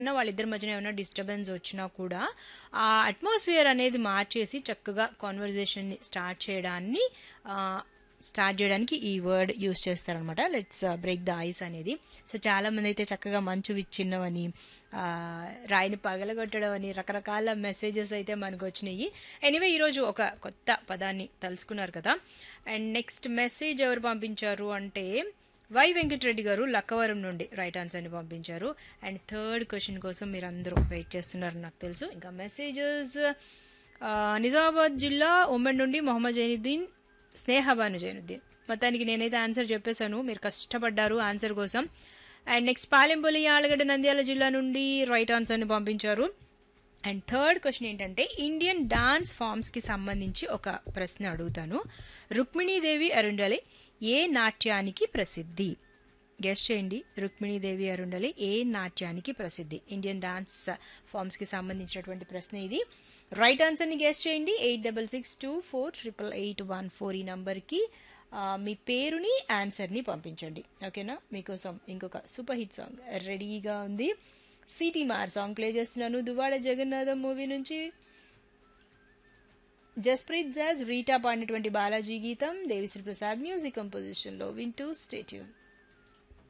ఉన్న వాళ్ళిద్దరి మధ్యన ఏమైనా డిస్టర్బెన్స్ వచ్చినా కూడా ఆ అట్మాస్ఫియర్ అనేది మార్చేసి చక్కగా కాన్వర్జేషన్ని స్టార్ట్ చేయడాన్ని ఆ, స్టార్ట్ చేయడానికి ఈ వర్డ్ యూస్ చేస్తారనమాట లెట్స్ బ్రేక్ ద ఐస్ అనేది సో చాలా మంది అయితే చక్కగా మంచు విచ్ఛిన్నమని ఆ, రాయిని పగలగొట్టడం అని రకరకాల మెసేజెస్ అయితే మనకు వచ్చినాయి ఎనీవే ఈరోజు ఒక కొత్త పదాన్ని తెలుసుకున్నారు కదా అండ్ నెక్స్ట్ మెసేజ్ ఎవరు పంపించారు అంటే వై వెంకటరెడ్డి గారు లక్కవరం నుండి రైట్ ఆన్సర్ని పంపించారు అండ్ థర్డ్ క్వశ్చన్ కోసం మీరు అందరూ వెయిట్ చేస్తున్నారు నాకు తెలుసు ఇంకా మెసేజెస్ నిజామాబాద్ జిల్లా ఉమ్మడి నుండి మొహమ్మద్ జైనుద్దీన్ స్నేహబాను జైనుద్దీన్ మొత్తానికి నేనైతే ఆన్సర్ చెప్పేశాను మీరు కష్టపడ్డారు ఆన్సర్ కోసం అండ్ నెక్స్ట్ పాలెంపల్లి ఆలగడ్డ నంద్యాల జిల్లా నుండి రైట్ ఆన్సర్ని పంపించారు అండ్ థర్డ్ క్వశ్చన్ ఏంటంటే ఇండియన్ డాన్స్ ఫామ్స్కి సంబంధించి ఒక ప్రశ్న అడుగుతాను రుక్మిణీదేవి అరుండలి ఏ నాట్యానికి ప్రసిద్ధి గెస్ట్ చేయండి రుక్మిణీదేవి అరుండలి ఏ నాట్యానికి ప్రసిద్ధి ఇండియన్ డాన్స్ ఫామ్స్కి సంబంధించినటువంటి ప్రశ్న ఇది రైట్ ఆన్సర్ని గెస్ట్ చేయండి eight double six two four triple eight one four ఈ నంబర్కి ఆ, మీ పేరుని ఆన్సర్ని పంపించండి ఓకేనా మీకోసం ఇంకొక సూపర్ హిట్ సాంగ్ రెడీగా ఉంది సిటీ మార్ సాంగ్ ప్లే చేస్తున్నాను దువాడ జగన్నాథం మూవీ నుంచి జస్ప్రీత్ జాజ్ రీటా పాడినటువంటి బాలాజీ గీతం దేవిశ్రీ ప్రసాద్ మ్యూజిక్ కంపోజిషన్లో వింటూ స్టేట్యూన్